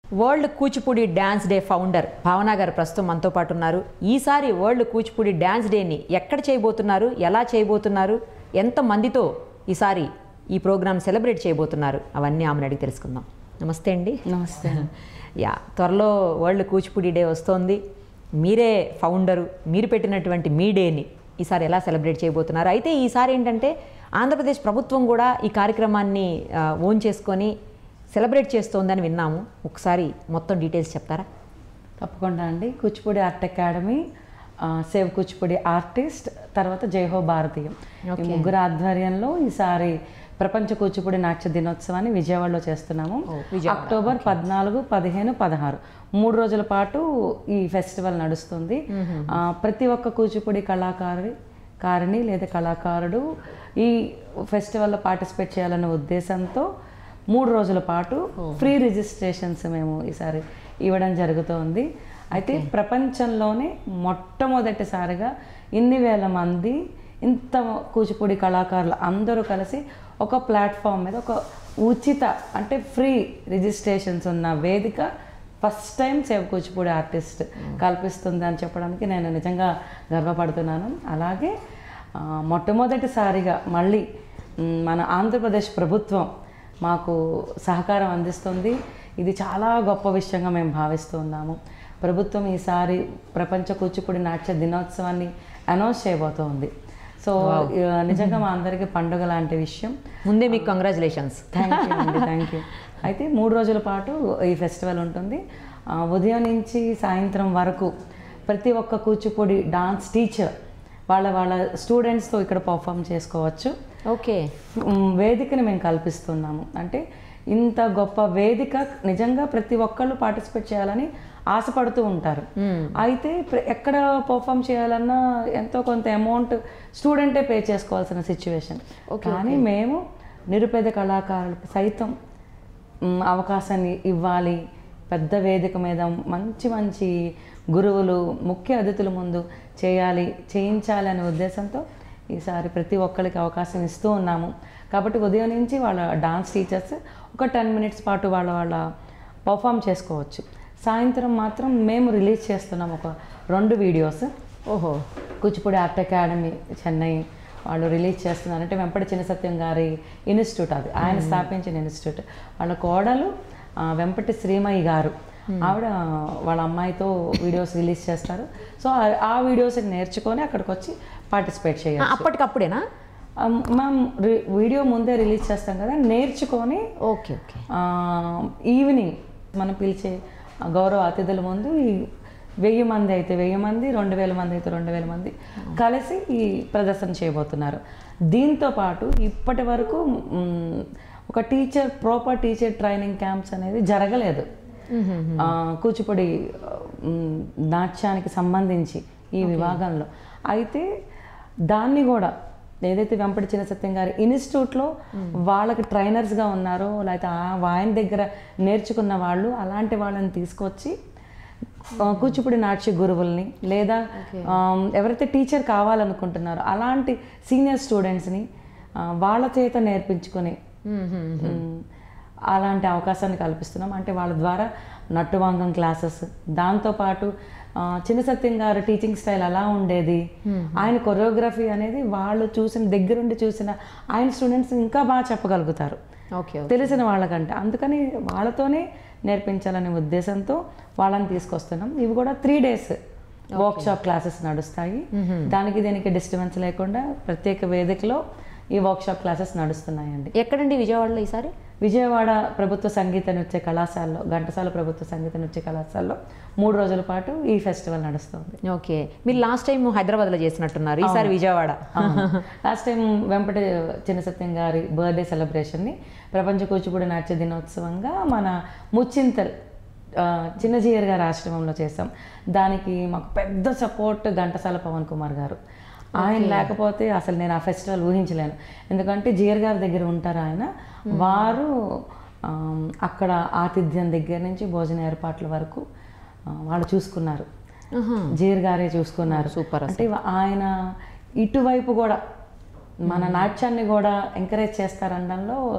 World Kuchipudi dance day founder Bhavana గారు ప్రస్తుతం మనతో పాటు ఉన్నారు ఈసారి వరల్డ్ కూచిపూడి డ్యాన్స్ డేని ఎక్కడ చేయబోతున్నారు ఎలా చేయబోతున్నారు ఎంత మందితో ఈసారి ఈ ప్రోగ్రామ్ సెలబ్రేట్ చేయబోతున్నారు అవన్నీ ఆమెను అడిగి తెలుసుకుందాం నమస్తే అండి నమస్తే యా త్వరలో వరల్డ్ కూచిపూడి డే వస్తోంది మీరే ఫౌండరు మీరు పెట్టినటువంటి మీ డేని ఈసారి ఎలా సెలబ్రేట్ చేయబోతున్నారు అయితే ఈసారి ఏంటంటే ఆంధ్రప్రదేశ్ ప్రభుత్వం కూడా ఈ కార్యక్రమాన్ని ఆ, ఓన్ చేసుకొని సెలబ్రేట్ చేస్తోందని విన్నాము ఒకసారి మొత్తం డీటెయిల్స్ చెప్తారా తప్పకుండా అండి కూచిపూడి ఆర్ట్ అకాడమీ ఆ, సేవ్ కూచిపూడి ఆర్టిస్ట్ తర్వాత జయహో భారతీయం ఈ Okay. ముగ్గురు ఆధ్వర్యంలో ఈసారి ప్రపంచ కూచిపూడి నాట్య దినోత్సవాన్ని విజయవాడలో చేస్తున్నాము Oh, విజయవాడ. అక్టోబర్ పద్నాలుగు పదిహేను పదహారు మూడు రోజుల పాటు ఈ ఫెస్టివల్ నడుస్తుంది ఆ, ప్రతి ఒక్క కూచిపూడి కళాకారి కారిణి లేదా కళాకారుడు ఈ ఫెస్టివల్లో పార్టిసిపేట్ చేయాలనే ఉద్దేశంతో మూడు రోజుల పాటు ఫ్రీ రిజిస్ట్రేషన్స్ మేము ఈసారి ఇవ్వడం జరుగుతోంది అయితే ప్రపంచంలోనే మొట్టమొదటిసారిగా ఇన్ని వేల మంది ఇంత కూచిపూడి కళాకారులు అందరూ కలిసి ఒక ప్లాట్ఫామ్ మీద ఒక ఉచిత అంటే ఫ్రీ రిజిస్ట్రేషన్స్ ఉన్న వేదిక first time save Kuchipudi artist కల్పిస్తుంది అని చెప్పడానికి నేను నిజంగా గర్వపడుతున్నాను అలాగే ఆ, మొట్టమొదటిసారిగా మళ్ళీ మ్, మన ఆంధ్రప్రదేశ్ ప్రభుత్వం మాకు సహకారం అందిస్తుంది ఇది చాలా గొప్ప విషయంగా మేము భావిస్తూ ఉన్నాము ప్రభుత్వం ఈసారి ప్రపంచ కూచిపూడి నాట్య దినోత్సవాన్ని అనౌన్స్ చేయబోతోంది సో ఆ, నిజంగా మా అందరికీ పండుగ లాంటి విషయం ముందే మీకు కంగ్రాచులేషన్స్ థ్యాంక్ యూ అండి థ్యాంక్ యూ అయితే మూడు రోజుల పాటు ఈ ఫెస్టివల్ ఉంటుంది ఆ, ఉదయం నుంచి సాయంత్రం వరకు ప్రతి ఒక్క కూచిపూడి డాన్స్ టీచర్ వాళ్ళ వాళ్ళ స్టూడెంట్స్తో ఇక్కడ పర్ఫామ్ చేసుకోవచ్చు ఓకే మ్, వేదికని మేము కల్పిస్తున్నాము అంటే ఇంత గొప్ప వేదిక నిజంగా ప్రతి ఒక్కళ్ళు పార్టిసిపేట్ చేయాలని ఆశపడుతూ ఉంటారు అయితే ప్ర- ఎక్కడ పర్ఫామ్ చేయాలన్నా ఎంతో కొంత అమౌంట్ స్టూడెంటే పే చేసుకోవాల్సిన సిచ్యువేషన్ కానీ మేము నిరుపేద కళాకారులకు సైతం మ్, అవకాశాన్ని ఇవ్వాలి పెద్ద వేదిక మీద మంచి మంచి గురువులు ముఖ్య అతిథుల ముందు చేయాలి చేయించాలి అనే ఉద్దేశంతో ఈసారి ప్రతి ఒక్కరికి అవకాశం ఇస్తూ ఉన్నాము కాబట్టి ఉదయం నుంచి వాళ్ళ డాన్స్ టీచర్స్ ఒక టెన్ మినిట్స్ పాటు వాళ్ళ వాళ్ళ పర్ఫామ్ చేసుకోవచ్చు సాయంత్రం మాత్రం మేము రిలీజ్ చేస్తున్నాం ఒక రెండు వీడియోస్ ఓహో కూచిపూడి ఆర్ట్ అకాడమీ చెన్నై వాళ్ళు రిలీజ్ చేస్తున్నారు అంటే వెంపటి చిన్న సత్యం గారి ఇన్స్టిట్యూట్ అది ఆయన స్థాపించిన ఇన్స్టిట్యూట్ వాళ్ళ కోడలు ఆ, వెంపటి శ్రీమయ్య గారు ఆవిడ వాళ్ళ అమ్మాయితో వీడియోస్ రిలీజ్ చేస్తారు సో ఆ- ఆ వీడియోస్ నేర్చుకొని అక్కడికి వచ్చి పార్టిసిపేట్ ఆ, చేయాలి అప్పటికప్పుడేనా మనం రి- వీడియో ముందే రిలీజ్ చేస్తాం కదా నేర్చుకొని ఓకే ఓకే ఆ, ఈవినింగ్ మనం పిలిచే గౌరవ అతిథుల ముందు ఈ వెయ్యి మంది అయితే వెయ్యి మంది రెండు వేల మంది అయితే రెండు వేల మంది కలిసి ఈ ప్రదర్శన చేయబోతున్నారు దీంతో పాటు ఇప్పటి వరకు మ్, ఒక teacher proper teacher training camps అనేది జరగలేదు ఆ, కూచిపూడి మ్, నాట్యానికి సంబంధించి ఈ విభాగంలో అయితే దాన్ని కూడా ఏదైతే వెంపటి చిన్న సత్యం గారి ఇన్స్టిట్యూట్లో వాళ్ళకి ట్రైనర్స్గా ఉన్నారో లేకపోతే ఆ ఆయన దగ్గర నేర్చుకున్న వాళ్ళు అలాంటి వాళ్ళని తీసుకొచ్చి ఆ, కూచిపూడి నాట్య గురువుల్ని లేదా ఆ, ఎవరైతే టీచర్ కావాలనుకుంటున్నారో అలాంటి సీనియర్ స్టూడెంట్స్ని ఆ, వాళ్ళ చేత నేర్పించుకొని మ్, అలాంటి అవకాశాన్ని కల్పిస్తున్నాం అంటే వాళ్ళ ద్వారా నట్టువాంగం క్లాసెస్ దాంతోపాటు ఆ, చిన్న సత్యం గారు టీచింగ్ స్టైల్ ఎలా ఉండేది ఆయన కొరియోగ్రఫీ అనేది వాళ్ళు చూసిన దగ్గరుండి చూసిన ఆయన స్టూడెంట్స్ ఇంకా బాగా చెప్పగలుగుతారు ఓకే తెలిసిన వాళ్ళకంటే అందుకని వాళ్ళతోనే నేర్పించాలనే ఉద్దేశంతో వాళ్ళని తీసుకొస్తున్నాం ఇవి కూడా three days workshop classes నడుస్తాయి దానికి దీనికి డిస్టర్బెన్స్ లేకుండా ప్రత్యేక వేదికలో ఈ వర్క్ షాప్ క్లాసెస్ నడుస్తున్నాయండి ఎక్కడండి విజయవాడలో ఈసారి విజయవాడ ప్రభుత్వ సంగీత నృత్య కళాశాలలో ఘంటసాల ప్రభుత్వ సంగీత నృత్య కళాశాలలో మూడు రోజుల పాటు ఈ ఫెస్టివల్ నడుస్తుంది ఓకే మీరు లాస్ట్ టైం హైదరాబాద్లో చేసినట్టున్నారు ఈసారి విజయవాడ లాస్ట్ టైం వెంపటి చిన్న సత్యం గారి బర్త్డే సెలబ్రేషన్ని ప్రపంచ కూచిపూడి నాట్య దినోత్సవంగా మన ముచ్చింతల్ ఆ, చిన్నజీయర్ గారి ఆశ్రమంలో చేసాం దానికి మాకు పెద్ద సపోర్ట్ ఘంటసాల పవన్ కుమార్ గారు ఆయన లేకపోతే అసలు నేను ఆ ఫెస్టివల్ ఊహించలేను ఎందుకంటే జియర్ గారి దగ్గర ఉంటారు ఆయన వారు ఆ, అక్కడ ఆతిథ్యం దగ్గర నుంచి భోజన ఏర్పాట్ల వరకు ఆ, వాళ్ళు చూసుకున్నారు జీర్ గారే చూసుకున్నారు సూపర్ అంటే ఆయన ఇటువైపు కూడా మన నాట్యాన్ని కూడా ఎంకరేజ్ చేస్తారనడంలో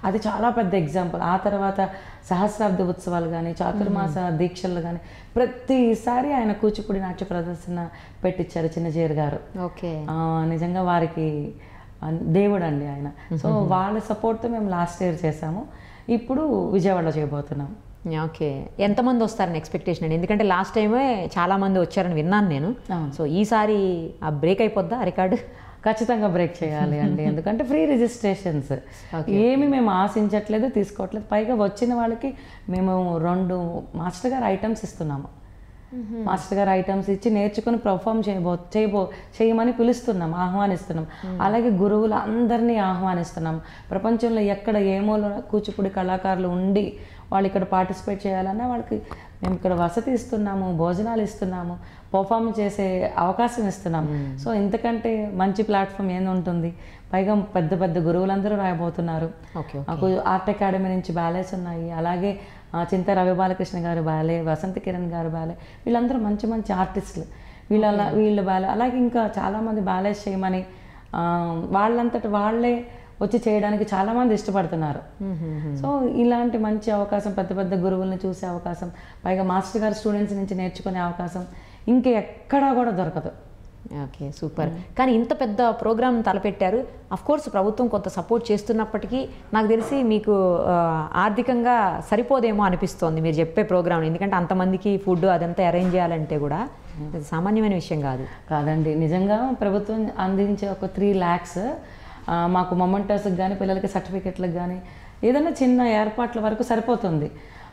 అది చాలా పెద్ద ఎగ్జాంపుల్ ఆ తర్వాత సహస్రాబ్ద ఉత్సవాలు కానీ చాతుర్మాస దీక్షలు కానీ ప్రతిసారి ఆయన కూచిపూడి నాట్య ప్రదర్శన పెట్టించారు చిన్నజీరు గారు ఓకే ఆ, నిజంగా వారికి ఆ, దేవుడు అండి ఆయన సో వాళ్ళ సపోర్ట్తో మేము లాస్ట్ ఇయర్ చేసాము ఇప్పుడు విజయవాడలో చేయబోతున్నాం ఓకే ఎంతమంది వస్తారని ఎక్స్పెక్టేషన్ అండి ఎందుకంటే లాస్ట్ టైమే చాలా మంది వచ్చారని విన్నాను నేను అవును. సో ఈసారి ఆ బ్రేక్ అయిపోద్దా ఆ రికార్డు ఖచ్చితంగా బ్రేక్ చేయాలి అండి ఎందుకంటే ఫ్రీ రిజిస్ట్రేషన్స్ ఏమి మేము ఆశించట్లేదు తీసుకోవట్లేదు పైగా వచ్చిన వాళ్ళకి మేము రెండు మాస్టర్ గారు ఐటమ్స్ ఇస్తున్నాము మాస్టర్ గారు ఐటమ్స్ ఇచ్చి నేర్చుకుని పర్ఫామ్ చేయబో చేయబో చేయమని పిలుస్తున్నాం ఆహ్వానిస్తున్నాం అలాగే గురువులు అందరినీ ఆహ్వానిస్తున్నాం ప్రపంచంలో ఎక్కడ ఏ మూల కూచిపూడి కళాకారులు ఉండి వాళ్ళు ఇక్కడ పార్టిసిపేట్ చేయాలన్నా వాళ్ళకి మేము ఇక్కడ వసతి ఇస్తున్నాము భోజనాలు ఇస్తున్నాము పర్ఫామ్ చేసే అవకాశం ఇస్తున్నాము సో ఇంతకంటే మంచి ప్లాట్ఫామ్ ఏం ఉంటుంది పైగా పెద్ద పెద్ద గురువులందరూ రాయబోతున్నారు ఓకే నాకు ఆర్ట్ అకాడమీ నుంచి బ్యాలెస్ ఉన్నాయి అలాగే ఆ, చింత రవి బాలకృష్ణ గారు బ్యాలే వసంత కిరణ్ గారు బ్యాలే వీళ్ళందరూ మంచి మంచి ఆర్టిస్టులు వీళ్ళ వీళ్ళు బ్యాలే అలాగే ఇంకా చాలామంది బ్యాలెన్స్ చేయమని ఆ, వాళ్ళంతట వాళ్ళే వచ్చి చేయడానికి చాలామంది ఇష్టపడుతున్నారు సో ఇలాంటి మంచి అవకాశం పెద్ద పెద్ద గురువుల్ని చూసే అవకాశం పైగా మాస్టర్ గారు స్టూడెంట్స్ నుంచి నేర్చుకునే అవకాశం ఇంకా ఎక్కడా కూడా దొరకదు ఓకే సూపర్ కానీ ఇంత పెద్ద ప్రోగ్రామ్ తలపెట్టారు అఫ్ కోర్స్ ప్రభుత్వం కొంత సపోర్ట్ చేస్తున్నప్పటికీ నాకు తెలిసి మీకు ఆ, ఆర్థికంగా సరిపోదేమో అనిపిస్తోంది మీరు చెప్పే ప్రోగ్రామ్ ఎందుకంటే అంతమందికి ఫుడ్ అదంతా అరేంజ్ చేయాలంటే కూడా ఇది సామాన్యమైన విషయం కాదు కాదండి నిజంగా ప్రభుత్వం అందించే ఒక త్రీ ల్యాక్స్ మాకు మొమెంటోస్కి కానీ పిల్లలకి సర్టిఫికెట్లకు కానీ ఏదైనా చిన్న ఏర్పాట్ల వరకు సరిపోతుంది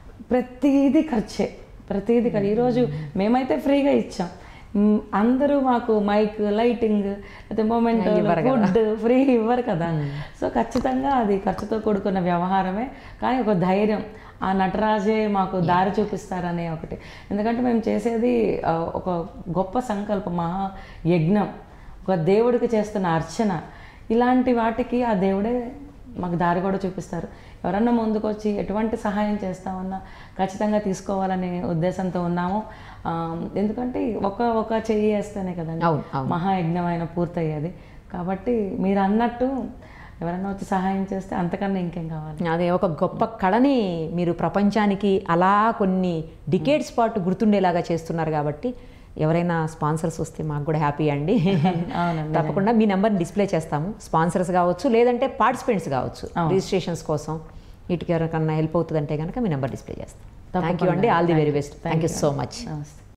ప్రతిదీ ఖర్చే ప్రతిదీ ఖర్చు ఈరోజు మేమైతే ఫ్రీగా ఇచ్చాం మ్, అందరూ మాకు మైక్ లైటింగ్ లేకపోతే మూమెంట్ ఫుడ్ ఫ్రీ ఇవ్వరు కదా సో ఖచ్చితంగా అది ఖర్చుతో కూడుకున్న వ్యవహారమే కానీ ఒక ధైర్యం ఆ నటరాజే మాకు దారి చూపిస్తారనే ఒకటి ఎందుకంటే మేము చేసేది ఆ, ఒక గొప్ప సంకల్పం మహా యజ్ఞం ఒక దేవుడికి చేస్తున్న అర్చన ఇలాంటి వాటికి ఆ దేవుడే మాకు దారి కూడా చూపిస్తారు ఎవరన్నా ముందుకొచ్చి ఎటువంటి సహాయం చేస్తామన్నా ఖచ్చితంగా తీసుకోవాలనే ఉద్దేశంతో ఉన్నాము ఆ, ఎందుకంటే ఒక ఒక చెయ్యి వేస్తేనే కదండి అవును, అవును. మహాయజ్ఞం అయిన పూర్తయ్యేది కాబట్టి మీరు అన్నట్టు ఎవరన్నా వచ్చి సహాయం చేస్తే అంతకన్నా ఇంకేం కావాలి అదే ఒక గొప్ప కళని మీరు ప్రపంచానికి అలా కొన్ని డికేట్స్ పాటు గుర్తుండేలాగా చేస్తున్నారు కాబట్టి ఎవరైనా స్పాన్సర్స్ వస్తే మాకు కూడా హ్యాపీ అండి అవునండి తప్పకుండా మీ నెంబర్ని డిస్ప్లే చేస్తాము స్పాన్సర్స్ కావచ్చు లేదంటే పార్టిసిపెంట్స్ కావచ్చు రిజిస్ట్రేషన్స్ కోసం వీటికి ఎవరికన్నా హెల్ప్ అవుతుందంటే కనుక మీ నెంబర్ డిస్ప్లే చేస్తాం థ్యాంక్ యూ అండి all the very best thank you so much నమస్తే